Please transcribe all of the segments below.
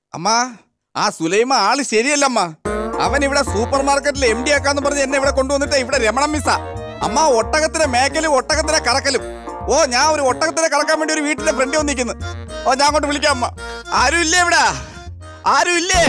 അമ്മ ആ സുലൈമ ആള് ശരിയല്ലമ്മ അവൻ ഇവിടെ സൂപ്പർ മാർക്കറ്റിൽ എം ഡി ആക്കാന്ന് പറഞ്ഞ് എന്നെ ഇവിടെ കൊണ്ടുവന്നിട്ട് ഇവിടെ രമണം മിസ്സ അമ്മ ഒട്ടകത്തിന്റെ മേക്കലും ഒട്ടകത്തിന്റെ കറക്കലും ഓ ഞാൻ ഒരു ഒട്ടകത്തിനെ കറക്കാൻ വേണ്ടി ഒരു വീട്ടിന്റെ ഫ്രണ്ട് വന്ന് നിൽക്കുന്നു ഓ ഞാൻ അങ്ങോട്ട് വിളിക്കാം അമ്മ ആരും ഇല്ലേ ഇവിടെ ആരും ഇല്ലേ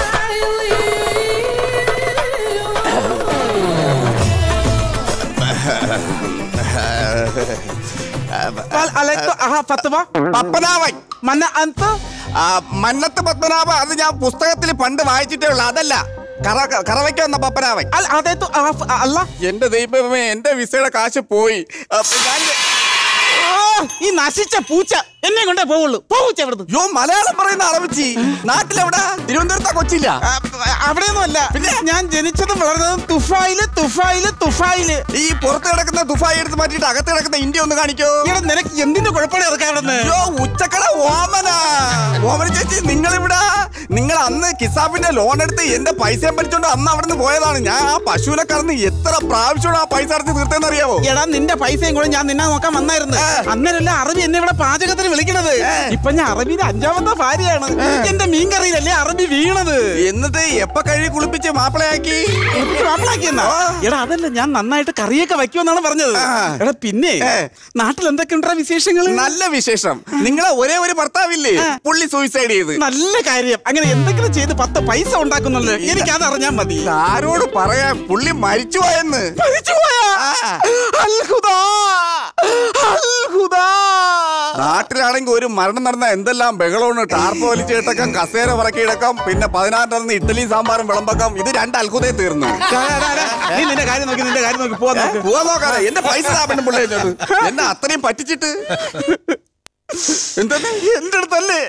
قال عليك أها فاطمة പപ്പനാവൻ من أنت؟ ആ, മന്നത്ത് പത്മനാഭ അത് ഞാൻ പുസ്തകത്തിൽ പണ്ട് വായിച്ചിട്ടേ ഉള്ളു അതല്ല കറ കറവയ്ക്ക് വന്ന പപ്പനാവൻ قال أعطيت أها ف- الله എന്റെ ദൈവമേ എന്റെ വിസയുടെ കാശ് പോയി അപ്പൊ ഞാൻ ഓ, ഈ നശിച്ച പൂച്ച എന്നെ കൊണ്ടേ പോവുള്ളൂ പോവുച്ച ഇവിടുന്ന് യോ മലയാളം പറയുന്ന അളവച്ചി നാട്ടിലെവിടാ തിരുവനന്തപുരത്താ കൊച്ചില്ല ആ, അവിടെയൊന്നും അല്ല പിന്നെ ഞാൻ ജനിച്ചതും വളർന്നതും തുഫായില് തുഫായില് തുഫായില് ഈ പുറത്ത് കിടക്കുന്ന ദുബായി എടുത്ത് മാറ്റിയിട്ട് അകത്ത് കിടക്കുന്ന ഇന്ത്യ ഒന്ന് കാണിക്കോ ഇവിടെ നിനക്ക് എന്തിന്റെ കുഴപ്പമാണ് ഇറക്കാൻ അവിടെ യോ ഉച്ചക്കട ഓമന ഓമന ചേച്ചി നിങ്ങൾ ഇവിടെ നിങ്ങൾ അന്ന് കിസാബിന്റെ ലോൺ എടുത്ത് എന്റെ പൈസ പഠിച്ചോണ്ട് അന്ന് അവിടുന്ന് പോയതാണ് ഞാൻ ആ പശുവിനെ കറന്ന് എത്ര പ്രാവശ്യമാണ് ആ പൈസ അടച്ച് തീർത്തെന്ന് അറിയാവോ എടാ നിന്റെ പൈസയും കൂടെ ഞാൻ നിന്നെ നോക്കാൻ വന്നായിരുന്നു ആ. അന്നേരല്ല അറബി എന്നെ ഇവിടെ പാചകത്തിന് വിളിക്കണത് ഇപ്പൊ ഞാൻ അറബിയുടെ അഞ്ചാമത്തെ ഭാര്യയാണ് എന്റെ മീൻകറിയിലല്ലേ അറബി വീണത് എന്നിട്ട് എപ്പ കഴി കുളിപ്പിച്ച് മാപ്പിളയാക്കി മാപ്പിളാക്കിയെന്നാ? എടാ അതല്ല ഞാൻ നന്നായിട്ട് കറിയൊക്കെ വയ്ക്കുമെന്നാണ് പറഞ്ഞത് ആ. എടാ പിന്നെ ഏ. നാട്ടിൽ എന്തൊക്കെയുണ്ടാ വിശേഷങ്ങൾ നല്ല വിശേഷം നിങ്ങളെ ഒരേ ഒരു ഭർത്താവില്ലേ പുള്ളി സൂയിസൈഡ് ചെയ്ത് നല്ല കാര്യം അങ്ങനെ എന്തെങ്കിലും ചെയ്ത് പത്ത് പൈസ ഉണ്ടാക്കുന്നുള്ളു എനിക്ക് അത് അറിഞ്ഞാൽ മതി ആരോട് പറയാൻ പുള്ളി മരിച്ചു പോയെന്ന് മരിച്ചുപോയാ? ആ. അൽഹുദാ! അൽഹുദാ! നാട്ടിലാണെങ്കിൽ ഒരു മരണം നടന്ന എന്തെല്ലാം ബഹളമാണ് ടാർപ്പ് വലിച്ചു കിടക്കാം കസേര പറക്കി കിടക്കാം പിന്നെ പതിനാറിന് ഇഡ്ഡലി സാമ്പാറും വിളമ്പക്കാം ഇത് രണ്ട് അത്ഭുതേ തീർന്നു ഡാ, ഡാ, ഡാ, ഡാ. നീ നിന്റെ കാര്യം നോക്കി നിന്റെ കാര്യം നോക്കി പോവാ നോക്ക് പോവാൻ നോക്കാതെ എന്റെ പൈസ താപനം പിള്ളേ എന്നെ അത്രയും പറ്റിച്ചിട്ട് എന്താ എന്റെ അടുത്തല്ലേ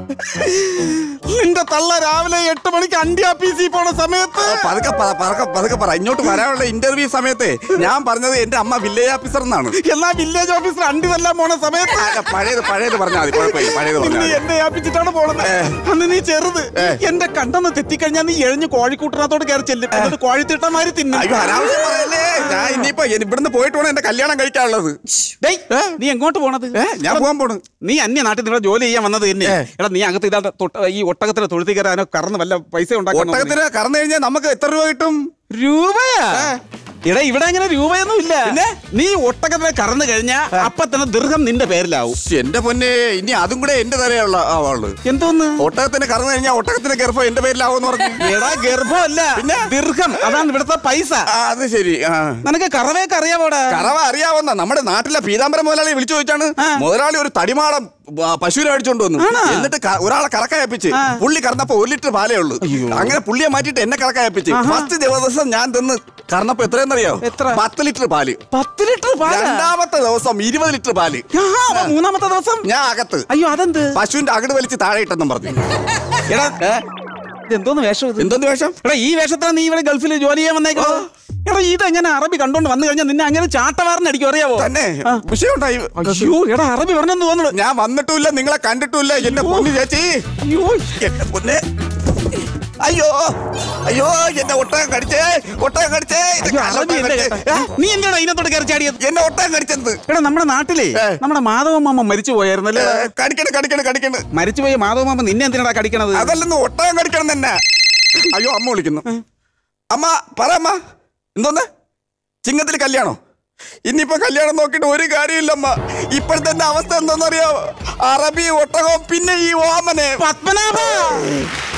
നിന്റെ തള്ള രാവിലെ എട്ട് മണിക്ക് അണ്ടി ആപ്പീസിൽ പോണ സമയത്ത് പതുക്കെ പറ പതുക്കെ പതുക്കെ പറ ഇങ്ങോട്ട് വരാനുള്ള ഇന്റർവ്യൂ സമയത്ത് ഞാൻ പറഞ്ഞത് എന്റെ അമ്മ വില്ലേജ് ഓഫീസർ എന്നാണ് എല്ലാ വില്ലേജ് ഓഫീസിൽ അണ്ടി തല്ലാൻ പോണ സമയത്ത് ആ, പഴയത് പഴയത് പറഞ്ഞാൽ മതി കുഴപ്പമില്ല പഴയത് നിന്നെ പറഞ്ഞാൽ എന്നെ ഏൽപ്പിച്ചിട്ടാണ് പോണത് അന്ന് നീ ചെറുത് എന്റെ കണ്ടെന്ന് തെറ്റിക്കഴിഞ്ഞാൽ നീ എഴിഞ്ഞ് കോഴിക്കൂട്ടിനകത്തോട് കയറി ചെല്ലും എന്നിട്ട് കോഴിത്തിട്ടമാരി തിന്നും അയ്യോ അനാവശ്യം പറയല്ലേ ഞാൻ ഇനിയിപ്പോ ഇനി ഇവിടുന്ന് പോയിട്ട് വേണം എന്റെ കല്യാണം കഴിക്കാനുള്ളത് ഡേയ്, നീ എങ്ങോട്ട് പോണത് ഏ, ഞാൻ പോകാൻ പോണു നീ അന്യ നാട്ടിൽ നിങ്ങളുടെ ജോലി ചെയ്യാൻ വന്നത് തന്നെ ഏ. എടാ നീ അകത്ത് ഇതാ തൊട്ട് ഈ ഒട്ടകത്തിന് തൊഴുത്തി കയറാനോ കറന്ന് വല്ല പൈസ ഉണ്ടാക്കാൻ നോക്ക് നീ. ഒട്ടകത്തിന് കറന്നു കഴിഞ്ഞാൽ നമുക്ക് എത്ര രൂപ കിട്ടും രൂപയാ എടാ ഇവിടെ അങ്ങനെ രൂപയൊന്നും ഇല്ല നീ ഒട്ടകത്തിനെ കറന്നു കഴിഞ്ഞാ അപ്പൊ തന്നെ ദീർഘം നിന്റെ പേരിലാവും ശ്ശ്, എന്റെ പൊന്നെ ഇനി അതും കൂടെ എന്റെ തലയുള്ള ആവാള് എന്തോന്ന് ഒട്ടകത്തിന് കറന്നു കഴിഞ്ഞാൽ ഒട്ടകത്തിന്റെ ഗർഭം എന്റെ പേരിലാവെന്ന് പറഞ്ഞു എടാ ഗർഭമല്ല പിന്നെ? ദീർഘം അതാണ് ഇവിടുത്തെ പൈസ ആ, അത് ശരി ആ നിനക്ക് കറവേക്ക് അറിയാവോടാ കറവ അറിയാവുന്ന നമ്മുടെ നാട്ടിലെ പീതാംബരം മുതലാളി വിളിച്ചു ചോദിച്ചാണ് മുതലാളി ഒരു തടിമാടം ആ, പശുവിനെ മേടിച്ചോണ്ട് വന്നു എന്നിട്ട് ക- ഒരാളെ കറക്കയപ്പിച്ച് പുള്ളി കറന്നപ്പോ ഒരു ലിറ്റർ പാലേ ഉള്ളൂ അങ്ങനെ പുള്ളിയെ മാറ്റിട്ട് എന്നെ കറക്കയപ്പിച്ച് ഫസ്റ്റ് ദിവസം ഞാൻ തിന്ന് കറന്നപ്പോ എത്രയെന്നറിയോ എത്ര? പത്ത് ലിറ്റർ പാല് പത്ത് ലിറ്റർ പാലാ? രണ്ടാമത്തെ ദിവസം ഇരുപത് ലിറ്റർ പാല് ആ, അപ്പൊ മൂന്നാമത്തെ ദിവസം ഞാൻ അകത്ത് അയ്യോ അതെന്ത് പശുവിന്റെ അകട് വലിച്ച് താഴെ ഇട്ടെന്നും പറഞ്ഞു എടാ എന്തോന്ന് വേഷം ഇത് എന്തോന്ന് വേഷം എടാ ഈ വേഷത്തിലാണ് നീ ഇവിടെ ഗൾഫിൽ ജോലി ചെയ്യാൻ വന്നേക്കോ എടാ ഇതെങ്ങനെ അറബി കണ്ടോണ്ട് വന്നു കഴിഞ്ഞാൽ നിന്നെ അങ്ങനെ ചാട്ടവാറിനടിക്കും അറിയാവോ തന്നെ ആ. വിഷയമുണ്ടായി അയ്യോ എടാ അറബി പറഞ്ഞെന്ന് തോന്നുന്നു ഞാൻ വന്നിട്ടുമില്ല നിങ്ങളെ കണ്ടിട്ടുമില്ല എന്റെ പൊന്നു ചേച്ചി അയ്യോ എന്റെ പൊന്നെ അയ്യോ അയ്യോ എന്റെ ഒട്ടകം കടിച്ചേ ഒട്ടകം കടിച്ചേ അയ്യോ അറബി ഒട്ടകം അല്ലേ കടിച്ചേ. കേട്ടോ. നീ എന്തിനാ ഇതിനകത്തോട്ട് കയറി ചാടിയത് എന്നെ ഒട്ടകം കടിച്ചത് എടാ നമ്മുടെ നാട്ടിലെ ഏ. നമ്മുടെ മാധവ മാമ മരിച്ചു പോയായിരുന്നല്ലേ കടിക്കണ് കടിക്കണ് കടിക്കണ് മരിച്ചുപോയ മാധവ മാമ നിന്നെ എന്തിനാടാ കടിക്കണത് അതല്ലെന്ന് ഒട്ടകം കടിക്കണം തന്നെ അയ്യോ അമ്മ വിളിക്കുന്നു അമ്മ പറ അമ്മ എന്തോന്ന് ചിങ്ങത്തിൽ കല്യാണോ ഇനിയിപ്പോ കല്യാണം നോക്കിയിട്ട് ഒരു കാര്യമില്ല അമ്മ ഇപ്പോഴത്തെ എന്റെ അവസ്ഥ എന്താണെന്നറിയോ അറബി ഒട്ടകവും പിന്നെ ഈ ഓമനെ പത്മനാഭ